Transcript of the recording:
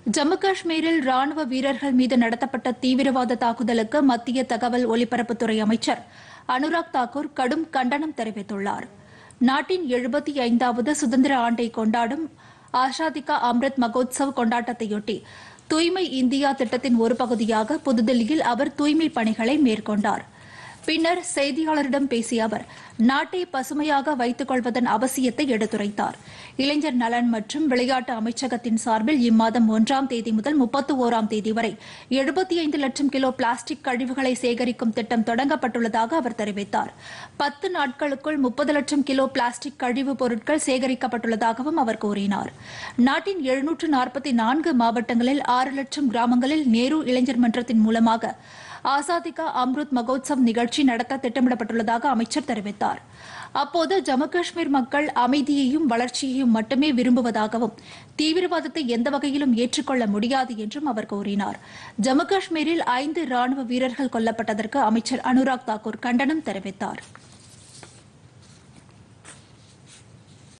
ஜம்மு காஷ்மீரில் ராணுவ வீரர்கள் மீது நடத்தப்பட்ட தீவிரவாத தாக்குதலுக்கு மத்திய தகவல் ஒலிபரப்புத்துறை அமைச்சர் அனுராக் தாக்கூர் கடும் கண்டனம் தெரிவித்துள்ளார் நாட்டின் எழுபத்தி ஐந்தாவது சுதந்திர ஆண்டை கொண்டாடும் ஆஷாதிகா அம்ரித் மகோத்சவ் கொண்டாட்டத்தையொட்டி தூய்மை இந்தியா திட்டத்தின் ஒரு பகுதியாக புதுதில்லியில் அவர் தூய்மை பணிகளை மேற்கொண்டார் பின்னர் செய்தியாளரிடம் பேசிய அவர் நாட்டை பசுமையாக வைத்துக் கொள்வதன் அவசியத்தை எடுத்துரைத்தார் இளைஞர் நலன் மற்றும் விளையாட்டு அமைச்சகத்தின் சார்பில் இம்மாதம் ஒன்றாம் தேதி முதல் முப்பத்தி ஓராம் தேதி வரை எழுபத்தி ஐந்து லட்சம் கிலோ பிளாஸ்டிக் கழிவுகளை சேகரிக்கும் திட்டம் தொடங்கப்பட்டுள்ளதாக அவர் தெரிவித்தார் பத்து நாட்களுக்குள் முப்பது லட்சம் கிலோ பிளாஸ்டிக் கழிவுப் பொருட்கள் சேகரிக்கப்பட்டுள்ளதாகவும் அவர் கூறினார் நாட்டின் எழுநூற்று நாற்பத்தி நான்கு மாவட்டங்களில் ஆறு லட்சம் கிராமங்களில் நேரு இளைஞர் மன்றத்தின் மூலமாக ஆசாதிகா அம்ருத் மகோத்சவ் நிகழ்ச்சி நடத்த திட்டமிடப்பட்டுள்ளதாக அமைச்சர் தெரிவித்தார் அப்போது ஜம்மு காஷ்மீர் மக்கள் அமைதியையும் வளர்ச்சியையும் மட்டுமே விரும்புவதாகவும் தீவிரவாதத்தை எந்த வகையிலும் ஏற்றுக்கொள்ள முடியாது என்றும் அவர் கூறினார் ஜம்மு காஷ்மீரில் ஐந்து ராணுவ வீரர்கள் கொல்லப்பட்டதற்கு அமைச்சர் அனுராக் தாக்கூர் கண்டனம் தெரிவித்தாா்